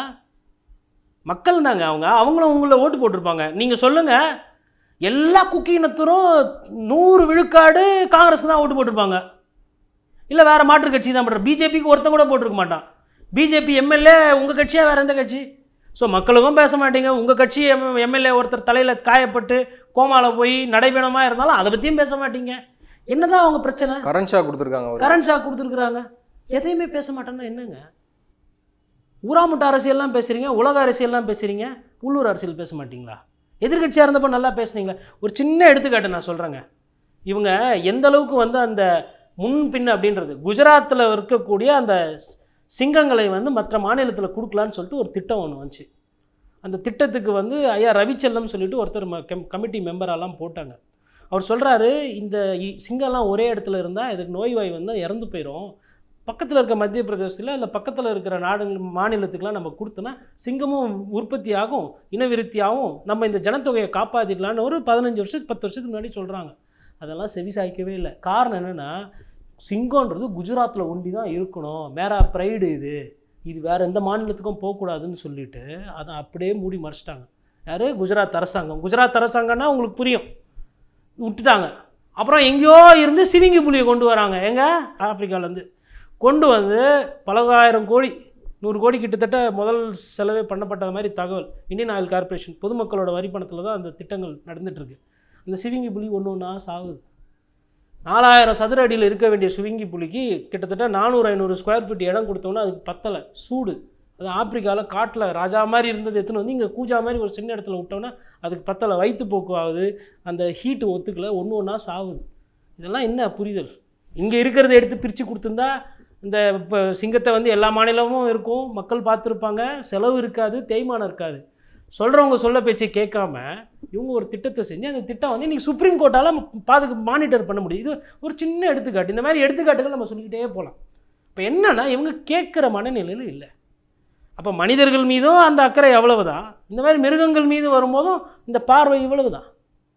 மக்கள் தாங்க அவங்க அவங்களும் உங்களை ஓட்டு போட்டிருப்பாங்க நீங்கள் சொல்லுங்கள் எல்லா குக்கி இனத்தரும் நூறு விழுக்காடு காங்கிரஸ்க்கு தான் ஓட்டு போட்டிருப்பாங்க இல்லை வேறு மாற்று கட்சி தான் பண்ணுற பிஜேபிக்கு ஒருத்தன் கூட போட்டிருக்க மாட்டான் பிஜேபி எம்எல்ஏ உங்கள் கட்சியா வேறு எந்த கட்சி ஸோ மக்களுக்கும் பேச மாட்டீங்க உங்கள் கட்சி எம் எம்எல்ஏ ஒருத்தர் தலையில் காயப்பட்டு கோமால போய் நடைபெணமாக இருந்தாலும் அதை பற்றியும் பேச மாட்டீங்க என்னதான் அவங்க பிரச்சனை கரண்ட் ஷாக் கொடுத்துருக்காங்க அவர் கரண்ட் ஷாக் கொடுத்துருக்குறாங்க எதையுமே பேச மாட்டேன்னா என்னங்க ஊராமுட்ட அரசியல்லாம் பேசுகிறீங்க உலக அரசியல்லாம் பேசுகிறீங்க உள்ளூர் அரசியல் பேச மாட்டீங்களா எதிர்க்கட்சியாக இருந்தப்போ நல்லா பேசுனீங்களா ஒரு சின்ன எடுத்துக்காட்டு நான் சொல்கிறேங்க இவங்க எந்த அளவுக்கு வந்து அந்த முன் பின் அப்படின்றது குஜராத்தில் இருக்கக்கூடிய அந்த ஸ்- சிங்கங்களை வந்து மற்ற மாநிலத்தில் கொடுக்கலான்னு சொல்லிட்டு ஒரு திட்டம் ஒன்று வந்துச்சு அந்த திட்டத்துக்கு வந்து ஐயா ரவிச்செல்லம் சொல்லிட்டு ஒருத்தர் ம கம் கமிட்டி மெம்பரெல்லாம் போட்டாங்க அவர் சொல்கிறாரு இந்த இ- சிங்கம்லாம் ஒரே இடத்துல இருந்தால் இதுக்கு நோய்வாய் வந்தால் இறந்து போயிடும் பக்கத்தில் இருக்க மத்திய பிரதேசத்தில் இல்லை பக்கத்தில் இருக்கிற நாடுகள் மாநிலத்துக்கெலாம் நம்ம கொடுத்தோன்னா சிங்கமும் உற்பத்தி ஆகும் இனவிருத்தி ஆகும் நம்ம இந்த ஜனத்தொகையை காப்பாற்றிடலான்னு ஒரு பதினஞ்சு வருஷத்துக்கு பத்து வருஷத்துக்கு முன்னாடி சொல்கிறாங்க அதெல்லாம் செவி சாய்க்கவே இல்லை காரணம் என்னென்னா சிங்கம்ன்றது குஜராத்தில் ஒண்டி தான் இருக்கணும் மேரா ப்ரைடு இது இது வேறு எந்த மாநிலத்துக்கும் போகக்கூடாதுன்னு சொல்லிட்டு அதை அப்படியே மூடி மறைச்சிட்டாங்க யார் குஜராத் அரசாங்கம் குஜராத் அரசாங்கம்னா உங்களுக்கு புரியும் விட்டுட்டாங்க அப்புறம் எங்கேயோ இருந்து சிவிங்கி புலியை கொண்டு வராங்க எங்க ஆப்பிரிக்காலேருந்து கொண்டு வந்து பலகாயிரம் கோடி நூறு கோடி கிட்டத்தட்ட முதல் செலவே பண்ணப்பட்டது மாதிரி தகவல் இந்தியன் ஆயில் கார்ப்பரேஷன் பொதுமக்களோட வரி பணத்தில் தான் அந்த திட்டங்கள் நடந்துகிட்ருக்கு அந்த சிவிங்கி புலி ஒன்று ஒன்றா சாகுது நாலாயிரம் சதுர அடியில் இருக்க வேண்டிய சுவிங்கி புலிக்கு கிட்டத்தட்ட நானூறு ஐநூறு ஸ்கொயர் ஃபீட் இடம் கொடுத்தோன்னா அதுக்கு பத்தலை சூடு அது ஆப்பிரிக்காவில் காட்டில் ராஜா மாதிரி இருந்தது எடுத்துன்னு வந்து இங்கே கூஜா மாதிரி ஒரு சின்ன இடத்துல விட்டோன்னா அதுக்கு பத்தலை வயிற்றுப்போக்கு ஆகுது அந்த ஹீட்டு ஒத்துக்கல ஒன்று ஒன்றா சாகுது இதெல்லாம் என்ன புரிதல் இங்கே இருக்கிறத எடுத்து பிரித்து கொடுத்துருந்தா இந்த இப்போ சிங்கத்தை வந்து எல்லா மாநிலமும் இருக்கும் மக்கள் பார்த்துருப்பாங்க செலவு இருக்காது தேய்மானம் இருக்காது சொல்கிறவங்க சொல்ல பேச்சை கேட்காம இவங்க ஒரு திட்டத்தை செஞ்சு அந்த திட்டம் வந்து இன்றைக்கி சுப்ரீம் கோர்ட்டால் பாதுக்கு மானிட்டர் பண்ண முடியும் இது ஒரு சின்ன எடுத்துக்காட்டு இந்த மாதிரி எடுத்துக்காட்டுகள் நம்ம சொல்லிக்கிட்டே போகலாம் இப்போ என்னன்னா இவங்க கேட்குற மனநிலையில் இல்லை அப்போ மனிதர்கள் மீதும் அந்த அக்கறை அவ்வளவுதான் இந்த மாதிரி மிருகங்கள் மீது வரும்போதும் இந்த பார்வை இவ்வளவு தான்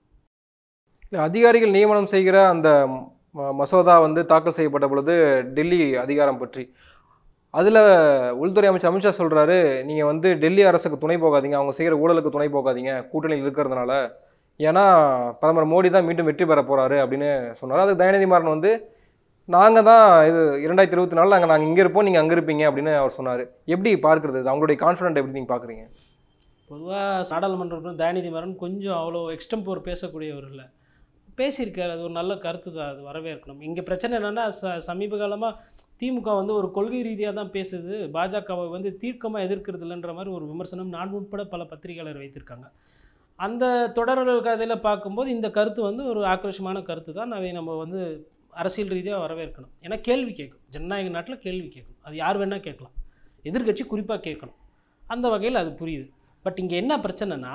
இல்ல, அதிகாரிகள் நியமனம் செய்கிற அந்த ம- மசோதா வந்து தாக்கல் செய்யப்பட்ட பொழுது டெல்லி அதிகாரம் பற்றி அதில் உள்துறை அமைச்சர் அமித்ஷா சொல்கிறாரு நீங்கள் வந்து டெல்லி அரசுக்கு துணை போகாதீங்க அவங்க செய்கிற ஊழலுக்கு துணை போகாதீங்க கூட்டணியில் இருக்கிறதுனால ஏன்னா பிரதமர் மோடி தான் மீண்டும் வெற்றி பெற போகிறாரு அப்படின்னு சொன்னார் அதுக்கு தயநிதி மாறன் வந்து நாங்கள் தான் இது இரண்டாயிரத்தி இருபத்தி நாலில் நாங்கள் நாங்கள் இங்கே இருப்போம் நீங்கள் அங்கே இருப்பீங்க அப்படின்னு அவர் சொன்னார் எப்படி பார்க்குறது இது அவங்களுடைய கான்ஃபிடென்ட் எப்படி நீங்கள் பார்க்குறீங்க பொதுவாக நாடாளுமன்ற உறுப்பினர் தயாநிதி மாறன் கொஞ்சம் அவ்வளோ எக்ஸ்டம்போர் பேசக்கூடியவர் இல்லை பேசியிருக்காரு அது ஒரு நல்ல கருத்து தான் அது வரவேற்கணும் இங்கே பிரச்சனை என்னென்னா ச சமீப காலமாக திமுக வந்து ஒரு கொள்கை ரீதியாக தான் பேசுது பாஜகவை வந்து தீர்க்கமாக எதிர்க்கிறது இல்லைன்ற மாதிரி ஒரு விமர்சனம் நான் உட்பட பல பத்திரிகையாளர் வைத்திருக்காங்க அந்த தொடர் கதையில் பார்க்கும்போது இந்த கருத்து வந்து ஒரு ஆக்ரோஷமான கருத்து தான் அதை நம்ம வந்து அரசியல் ரீதியாக வரவேற்கணும் ஏன்னா கேள்வி கேட்கும் ஜனநாயக நாட்டில் கேள்வி கேட்கணும் அது யார் வேணால் கேட்கலாம் எதிர்க்கட்சி குறிப்பாக கேட்கணும் அந்த வகையில் அது புரியுது பட் இங்கே என்ன பிரச்சனைனா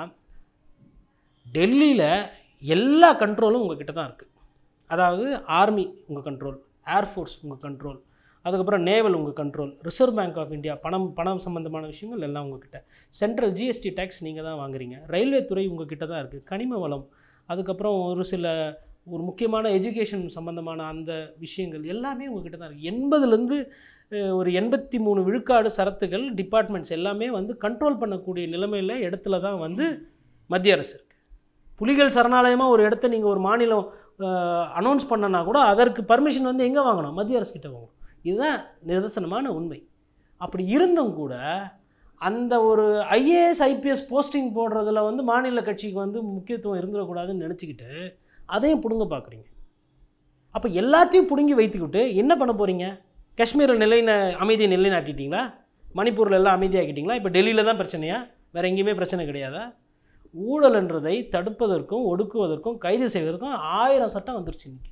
டெல்லியில் எல்லா கண்ட்ரோலும் உங்ககிட்ட தான் இருக்குது அதாவது ஆர்மி உங்கள் கண்ட்ரோல் ஏர்ஃபோர்ஸ் உங்கள் கண்ட்ரோல் அதுக்கப்புறம் நேவல் உங்கள் control Reserve Bank of India பணம் பணம் சம்மந்தமான விஷயங்கள் எல்லாம் உங்ககிட்ட சென்ட்ரல் ஜிஎஸ்டி டேக்ஸ் நீங்கள் தான் வாங்குறீங்க ரயில்வே துறை உங்ககிட்ட தான் இருக்குது கனிம வளம் அதுக்கப்புறம் ஒரு சில ஒரு முக்கியமான எஜுகேஷன் சம்மந்தமான அந்த விஷயங்கள் எல்லாமே உங்ககிட்ட தான் இருக்குது எண்பதுலேருந்து ஒரு எண்பத்தி மூணு விழுக்காடு சரத்துகள் டிபார்ட்மெண்ட்ஸ் எல்லாமே வந்து கண்ட்ரோல் பண்ணக்கூடிய நிலைமையில் இடத்துல தான் வந்து மத்திய அரசு இருக்குது புலிகள் சரணாலயமாக ஒரு இடத்த நீங்கள் ஒரு மாநிலம் அனௌன்ஸ் பண்ணனா கூட அதற்கு பர்மிஷன் வந்து எங்கே வாங்கணும் மத்திய அரசு கிட்ட வாங்கணும் இதுதான் நிதர்சனமான உண்மை அப்படி இருந்தும் கூட அந்த ஒரு ஐஏஎஸ் ஐபிஎஸ் போஸ்டிங் போடுறதுல வந்து மாநில கட்சிக்கு வந்து முக்கியத்துவம் இருந்துடக்கூடாதுன்னு நினச்சிக்கிட்டு அதையும் பிடுங்க பார்க்குறீங்க அப்போ எல்லாத்தையும் பிடுங்கி வைத்துக்கிட்டு என்ன பண்ண போகிறீங்க காஷ்மீரில் நிலைன அமைதியை நிலைநாட்டிட்டீங்களா மணிப்பூரில் எல்லாம் அமைதியாக்கிட்டீங்களா இப்போ டெல்லியில் தான் பிரச்சனையா வேறு எங்கேயுமே பிரச்சனை கிடையாதா ஊழல்ன்றதை தடுப்பதற்கும் ஒடுக்குவதற்கும் கைது செய்வதற்கும் ஆயிரம் சட்டம் வந்துருச்சு இன்னைக்கு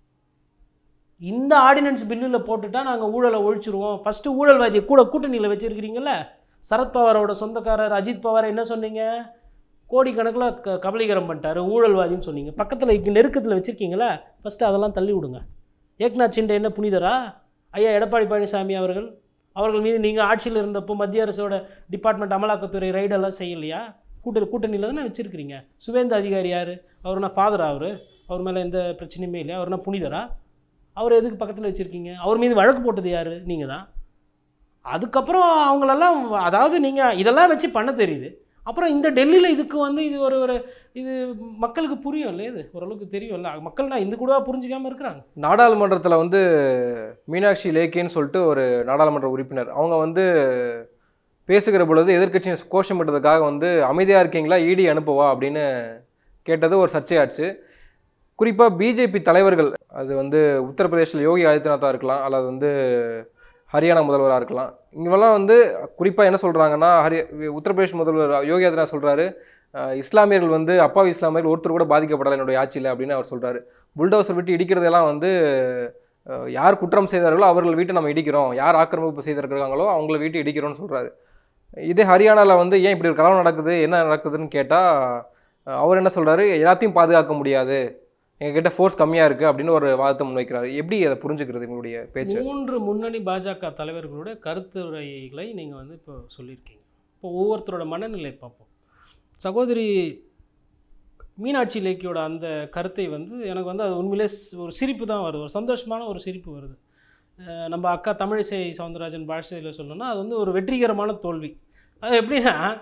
இந்த ஆர்டினன்ஸ் பில்லில் போட்டுட்டா நாங்கள் ஊழலை ஒழிச்சிருவோம் ஃபஸ்ட்டு ஊழல்வாதியை கூட கூட்டணியில் வச்சுருக்கிறீங்கள சரத்பவாரோட சொந்தக்காரர் அஜித் பவார் என்ன சொன்னீங்க கோடிக்கணக்கில் க கபலீகரம் பண்ணிட்டாரு ஊழல்வாதின்னு சொன்னீங்க பக்கத்தில் இங்கே நெருக்கத்தில் வச்சுருக்கீங்களா ஃபஸ்ட்டு அதெல்லாம் தள்ளி விடுங்க ஏக்நாத் சிண்டே என்ன புனிதரா ஐயா எடப்பாடி பழனிசாமி அவர்கள் அவர்கள் மீது நீங்கள் ஆட்சியில் இருந்தப்போ மத்திய அரசோட டிபார்ட்மெண்ட் அமலாக்கத்துறை ரைடெல்லாம் செய்யலையா கூட்ட கூட்டணியில் தானே வச்சுருக்கிறீங்க சுவேந்த அதிகாரி யார் அவர்னா ஃபாதரா அவர் அவர் மேலே எந்த பிரச்சனையுமே இல்லையா அவர்னா புனிதரா அவர் எதுக்கு பக்கத்தில் வச்சுருக்கீங்க அவர் மீது வழக்கு போட்டது யார் நீங்கள் தான் அதுக்கப்புறம் அவங்களெல்லாம் அதாவது நீங்கள் இதெல்லாம் வச்சு பண்ண தெரியுது அப்புறம் இந்த டெல்லியில் இதுக்கு வந்து இது ஒரு ஒரு இது மக்களுக்கு புரியும் இல்லையா இது ஓரளவுக்கு தெரியும்ல மக்கள்னா இந்த கூட புரிஞ்சிக்காமல் இருக்கிறாங்க நாடாளுமன்றத்தில் வந்து மீனாட்சி லேக்கின்னு சொல்லிட்டு ஒரு நாடாளுமன்ற உறுப்பினர் அவங்க வந்து பேசுகிற பொழுது எதிர்க்கட்சியை கோஷமிட்டதுக்காக வந்து அமைதியாக இருக்கீங்களா இடி அனுப்புவா அப்படின்னு கேட்டது ஒரு சர்ச்சையாச்சு குறிப்பாக பிஜேபி தலைவர்கள் அது வந்து உத்தரப்பிரதேசில் யோகி ஆதித்யநாத்தாக இருக்கலாம் அல்லது வந்து ஹரியானா முதல்வராக இருக்கலாம் இங்கெல்லாம் வந்து குறிப்பாக என்ன சொல்கிறாங்கன்னா ஹரி உத்தரப்பிரதேஷ் முதல்வர் யோகி ஆதித்யநாத் சொல்கிறாரு இஸ்லாமியர்கள் வந்து அப்பாவி இஸ்லாமியர்கள் ஒருத்தர் கூட பாதிக்கப்படலை என்னுடைய ஆட்சியில் அப்படின்னு அவர் சொல்கிறாரு புல்டோசர் விட்டு இடிக்கிறதெல்லாம் வந்து அஹ், யார் குற்றம் செய்தார்களோ அவர்கள் வீட்டை நம்ம இடிக்கிறோம் யார் ஆக்கிரமிப்பு செய்திருக்காங்களோ அவங்கள வீட்டை இடிக்கிறோம்னு சொல்கிறாரு இதே ஹரியானாவில் வந்து ஏன் இப்படி ஒரு கலவரம் நடக்குது என்ன நடக்குதுன்னு கேட்டால் அவர் என்ன சொல்கிறாரு எல்லாத்தையும் பாதுகாக்க முடியாது எங்ககிட்ட ஃபோர்ஸ் கம்மியாக இருக்குது அப்படின்னு ஒரு வாதத்தை முன்வைக்கிறாரு எப்படி அதை புரிஞ்சுக்கிறது உங்களுடைய பேச்சு மூன்று முன்னணி பாஜக தலைவர்களோட கருத்துரைகளை நீங்கள் வந்து இப்போ சொல்லியிருக்கீங்க இப்போ ஒவ்வொருத்தரோட மனநிலை பார்ப்போம் சகோதரி மீனாட்சி லேக்கியோட அந்த கருத்தை வந்து எனக்கு வந்து அது உண்மையிலே ஸ்- ஒரு சிரிப்பு தான் வருது ஒரு சந்தோஷமான ஒரு சிரிப்பு வருது அஹ் நம்ம அக்கா தமிழிசை சவுந்தரராஜன் பாஷையில் சொல்லணும்னா அது வந்து ஒரு வெற்றிகரமான தோல்வி அது எப்படின்னா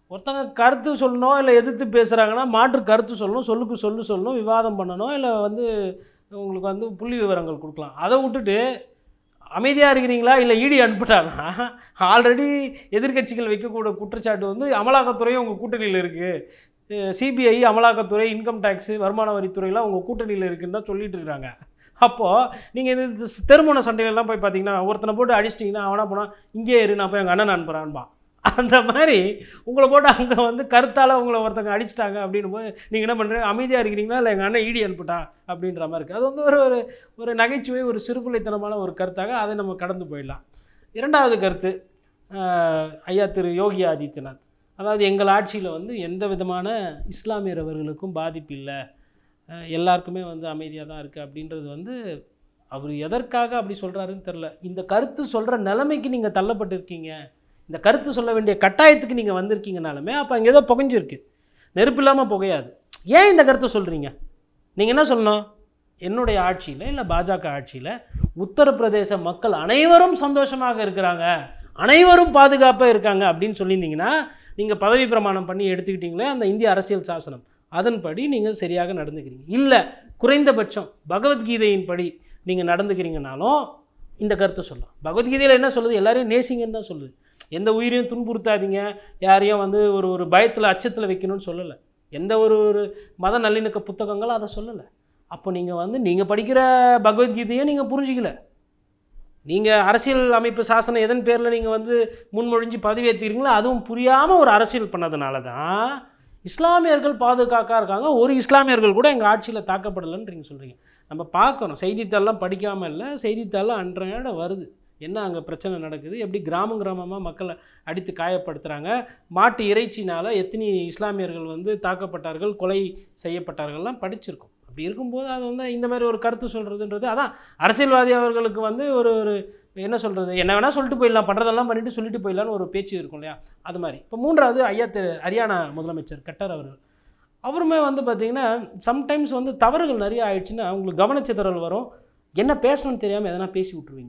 ஒருத்தங்க கருத்து சொல்லணும் இல்லை எதிர்த்து பேசுகிறாங்கன்னா மாற்று கருத்து சொல்லணும் சொல்லுக்கு சொல்லு சொல்லணும் விவாதம் பண்ணணும் இல்லை வந்து உங்களுக்கு வந்து புள்ளி விவரங்கள் கொடுக்கலாம் அதை விட்டுட்டு அமைதியாக இருக்கிறீங்களா இல்லை ஈடி அனுப்பிட்டாங்கன்னா ஆல்ரெடி எதிர்க்கட்சிகள் வைக்கக்கூடிய குற்றச்சாட்டு வந்து அமலாக்கத்துறையும் உங்கள் கூட்டணியில் இருக்குது சிபிஐ அமலாக்கத்துறை இன்கம் டேக்ஸு வருமான வரித்துறையெல்லாம் உங்கள் கூட்டணியில் இருக்குன்னு தான் சொல்லிட்டு இருக்காங்க அப்போது நீங்கள் இது தெருமுன சண்டைகள்லாம் போய் பார்த்தீங்கன்னா ஒருத்தனை போட்டு அடிச்சிட்டிங்கன்னா அவனா போனால் இங்கே இரு நான் போய் எங்கள் அண்ணன் அனுப்புகிறான்பா அந்த மாதிரி உங்களை போட்டு அங்கே வந்து கருத்தால் உங்களை ஒருத்தங்க அடிச்சிட்டாங்க அப்படின்னும் போது நீங்கள் என்ன பண்ணுறீங்க அமைதியாக இருக்கிறீங்களா இல்லை எங்கள் அண்ணன் ஈடி அனுப்பிட்டா அப்படின்ற மாதிரி இருக்குது அது வந்து ஒரு ஒரு ஒரு நகைச்சுவை ஒரு சிறுபிள்ளைத்தனமான ஒரு கருத்தாக அதை நம்ம கடந்து போயிடலாம் இரண்டாவது கருத்து ஆஹ், ஐயா திரு யோகி ஆதித்யநாத் அதாவது எங்கள் ஆட்சியில் வந்து எந்த விதமான இஸ்லாமியரவர்களுக்கும் பாதிப்பு இல்லை அஹ், எல்லாருக்குமே வந்து அமைதியாக தான் இருக்குது அப்படின்றது வந்து அவர் எதற்காக அப்படி சொல்கிறாருன்னு தெரில இந்த கருத்து சொல்கிற நிலைமைக்கு நீங்கள் தள்ளப்பட்டிருக்கீங்க இந்த கருத்து சொல்ல வேண்டிய கட்டாயத்துக்கு நீங்கள் வந்திருக்கீங்கனாலுமே அப்போ அங்கே ஏதோ புகைஞ்சிருக்கு நெருப்பு இல்லாமல் புகையாது ஏன் இந்த கருத்தை சொல்கிறீங்க நீங்கள் என்ன சொல்லணும் என்னுடைய ஆட்சியில் இல்லை பாஜக ஆட்சியில் உத்தரப்பிரதேச மக்கள் அனைவரும் சந்தோஷமாக இருக்கிறாங்க அனைவரும் பாதுகாப்பாக இருக்காங்க அப்படின்னு சொல்லியிருந்தீங்கன்னா நீங்கள் பதவி பிரமாணம் பண்ணி எடுத்துக்கிட்டீங்களே அந்த இந்திய அரசியல் சாசனம் அதன்படி நீங்கள் சரியாக நடந்துக்கிறீங்க இல்லை குறைந்தபட்சம் பகவத்கீதையின்படி நீங்கள் நடந்துக்கிறீங்கனாலும் இந்த கருத்தை சொல்லலாம் பகவத்கீதையில் என்ன சொல்லுது எல்லாரையும் நேசிங்கன்னு தான் சொல்லுது எந்த உயிரையும் துன்புறுத்தாதீங்க யாரையும் வந்து ஒரு ஒரு பயத்தில் அச்சத்தில் வைக்கணும்னு சொல்லலை எந்த ஒரு ஒரு மத நல்லிணக்க புத்தகங்களும் அதை சொல்லலை அப்போ நீங்கள் வந்து நீங்கள் படிக்கிற பகவத்கீதையை நீங்கள் புரிஞ்சிக்கல நீங்கள் அரசியல் அமைப்பு சாசனம் எதன் பேரில் நீங்கள் வந்து முன்மொழிஞ்சு பதவியேற்றுக்கிறீங்களோ அதுவும் புரியாமல் ஒரு அரசியல் பண்ணதுனால தான் இஸ்லாமியர்கள் பாதுகாக்கா இருக்காங்க ஒரு இஸ்லாமியர்கள் கூட எங்கள் ஆட்சியில் தாக்கப்படலைன்னு நீங்கள் சொல்கிறீங்க நம்ம பார்க்கணும் செய்தித்தாள்லாம் படிக்காமல் இல்லை செய்தித்தாள்லாம் அன்றாட வருது என்ன அங்கே பிரச்சனை நடக்குது எப்படி கிராமம் கிராமமாக மக்களை அடித்து காயப்படுத்துகிறாங்க மாட்டு இறைச்சினால் எத்தனை இஸ்லாமியர்கள் வந்து தாக்கப்பட்டார்கள் கொலை செய்யப்பட்டார்கள்லாம் படிச்சிருக்கோம் அப்படி இருக்கும்போது அது வந்து இந்த மாதிரி ஒரு கருத்து சொல்கிறதுன்றது அதான் அரசியல்வாதி அவர்களுக்கு வந்து ஒரு ஒரு என்ன சொல்கிறது என்ன வேணால் சொல்லிட்டு போயிடலாம் பண்ணுறதெல்லாம் பண்ணிட்டு சொல்லிட்டு போயிடலான்னு ஒரு பேச்சு இருக்கும் இல்லையா அது மாதிரி இப்போ மூன்றாவது ஐயா திரு ஹரியானா முதலமைச்சர் கட்டர் அவர்கள் அவருமே வந்து பார்த்திங்கன்னா சம்டைம்ஸ் வந்து தவறுகள் நிறைய ஆயிடுச்சுன்னா உங்களுக்கு கவனச்சிதறல் வரும் என்ன பேசணும்னு தெரியாமல் எதனா பேசி விட்ருவீங்க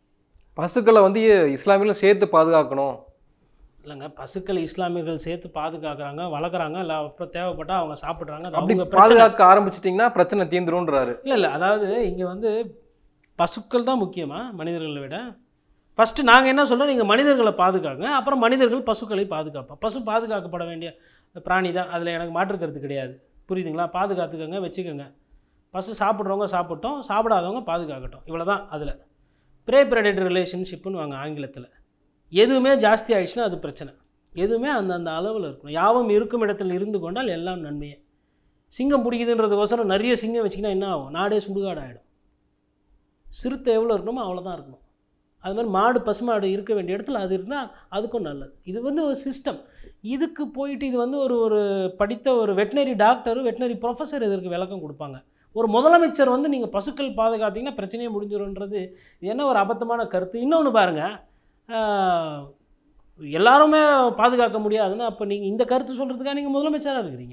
பசுக்களை வந்து இஸ்லாமியர்களும் சேர்த்து பாதுகாக்கணும் இல்லைங்க பசுக்கள் இஸ்லாமியர்கள் சேர்த்து பாதுகாக்கிறாங்க வளர்க்குறாங்க இல்லை அப்புறம் தேவைப்பட்டால் அவங்க சாப்பிட்றாங்க அது அப்படி அவங்க பிரச்சனை பாதுகாக்க ஆரம்பிச்சிட்டிங்கன்னா பிரச்சனை தீந்துரும்ன்றாரு இல்லை இல்லை அதாவது இங்கே வந்து பசுக்கள் தான் முக்கியமா மனிதர்களை விட ஃபஸ்ட்டு நாங்கள் என்ன சொல்றோம் நீங்கள் மனிதர்களை பாதுகாங்க அப்புறம் மனிதர்கள் பசுக்களை பாதுகாப்போம் பசு பாதுகாக்கப்பட வேண்டிய பிராணி தான் அதில் எனக்கு மாற்று கருத்து கிடையாது புரியுதுங்களா பாதுகாத்துக்கங்க வச்சுக்கோங்க பசு சாப்பிட்றவங்க சாப்பிட்டோம் சாப்பிடாதவங்க பாதுகாக்கட்டும் இவ்வளோ தான் அதில் ப்ரே ப்ரெடேட்டர் ரிலேஷன்ஷிப்புன்னு வாங்க ஆங்கிலத்தில் எதுவுமே ஜாஸ்தி ஆயிடுச்சுன்னா அது பிரச்சனை எதுவுமே அந்த அந்த அளவில் இருக்கணும் யாவும் இருக்கும் இடத்தில் இருந்து கொண்டால் எல்லாம் நன்மையே சிங்கம் பிடிக்குதுன்றதுக்கோசரம் நிறைய சிங்கம் வச்சிங்கன்னா என்ன ஆகும் நாடே சுடுகாடு ஆகிடும் சிறுத்தை எவ்வளோ இருக்கணுமோ அவ்வளோதான் இருக்கணும் அது மாதிரி மாடு பசுமாடு இருக்க வேண்டிய இடத்துல அது இருந்தால் அதுக்கும் நல்லது இது வந்து ஒரு சிஸ்டம் இதுக்கு போயிட்டு இது வந்து ஒரு ஒரு படித்த ஒரு வெட்டினரி டாக்டர் வெட்டினரி ப்ரொஃபஸர் இதற்கு விளக்கம் கொடுப்பாங்க ஒரு முதலமைச்சர் வந்து நீங்கள் பசுக்கள் பாதுகாத்தீங்கன்னா பிரச்சனையே முடிஞ்சிடும்ன்றது இது என்ன ஒரு அபத்தமான கருத்து இன்னொன்று பாருங்கள் ஆஹ், எல்லாருமே பாதுகாக்க முடியாதுன்னா அப்போ நீங்கள் இந்த கருத்து சொல்கிறதுக்காக நீங்கள் முதலமைச்சராக இருக்கிறீங்க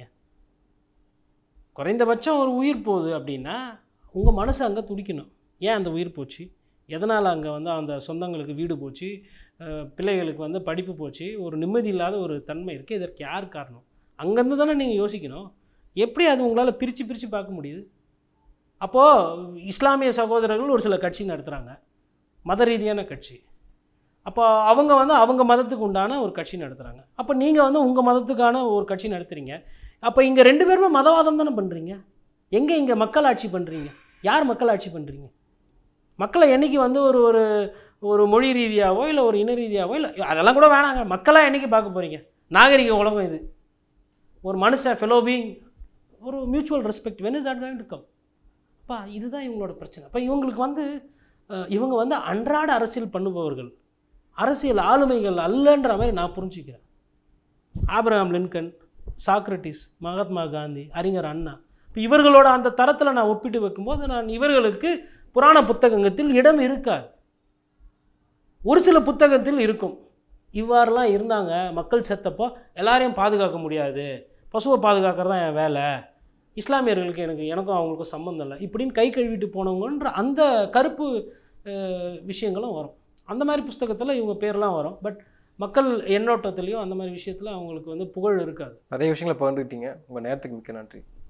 குறைந்தபட்சம் ஒரு உயிர் போகுது அப்படின்னா உங்கள் மனசு அங்கே துடிக்கணும் ஏன் அந்த உயிர் போச்சு எதனால் அங்கே வந்து அந்த சொந்தங்களுக்கு வீடு போச்சு அஹ், பிள்ளைகளுக்கு வந்து படிப்பு போச்சு ஒரு நிம்மதி இல்லாத ஒரு தன்மை இருக்குது இதற்கு யார் காரணம் அங்கேருந்து தானே நீங்கள் யோசிக்கணும் எப்படி அது உங்களால் பிரித்து பிரித்து பார்க்க முடியுது அப்போது இஸ்லாமிய சகோதரர்கள் ஒரு சில கட்சி நடத்துகிறாங்க மத ரீதியான கட்சி அப்போ அவங்க வந்து அவங்க மதத்துக்கு உண்டான ஒரு கட்சி நடத்துகிறாங்க அப்போ நீங்கள் வந்து உங்கள் மதத்துக்கான ஒரு கட்சி நடத்துகிறீங்க அப்போ இங்கே ரெண்டு பேருமே மதவாதம் தானே பண்ணுறீங்க எங்கே இங்கே மக்கள் ஆட்சி பண்ணுறீங்க யார் மக்கள் ஆட்சி பண்ணுறீங்க மக்களை என்னைக்கு வந்து ஒரு ஒரு ஒரு மொழி ரீதியாவோ இல்லை ஒரு இன ரீதியாவோ இல்லை அதெல்லாம் கூட வேணாங்க மக்களாக என்னைக்கு பார்க்க போகிறீங்க நாகரிக உலகம் இது ஒரு மனுஷன் ஃபெலோ பீயிங் ஒரு mutual respect when is that going to come அப்பா இதுதான் இவங்களோட பிரச்சனை அப்போ இவங்களுக்கு வந்து அஹ், இவங்க வந்து அன்றாட அரசியல் பண்ணுபவர்கள் அரசியல் ஆளுமைகள் அல்லன்ற மாதிரி நான் புரிஞ்சுக்கிறேன் Abraham Lincoln Socrates Mahatma Gandhi அறிஞர் அண்ணா இப்போ இவர்களோட அந்த தரத்தில் நான் ஒப்பிட்டு வைக்கும்போது நான் இவர்களுக்கு புராண புத்தகத்தில் இடம் இருக்காது ஒரு சில புத்தகத்தில் இருக்கும் இவ்வாறுலாம் இருந்தாங்க மக்கள் செத்தப்போ எல்லாரையும் பாதுகாக்க முடியாது பசுவை பாதுகாக்கிறது தான் என் வேலை இஸ்லாமியர்களுக்கு எனக்கு எனக்கும் அவங்களுக்கும் சம்மந்தம் இல்லை இப்படின்னு கை கழுவிட்டு போனவங்கன்ற அந்த கருப்பு அஹ், விஷயங்களும் வரும் அந்த மாதிரி புஸ்தகத்தில் இவங்க பேர்லாம் வரும் பட் மக்கள் எண்ணோட்டத்துலேயும் அந்த மாதிரி விஷயத்தில் அவங்களுக்கு வந்து புகழ் இருக்காது நிறைய விஷயங்களை பகிர்ந்துக்கிட்டீங்க உங்கள் நேரத்துக்கு மிக்க நன்றி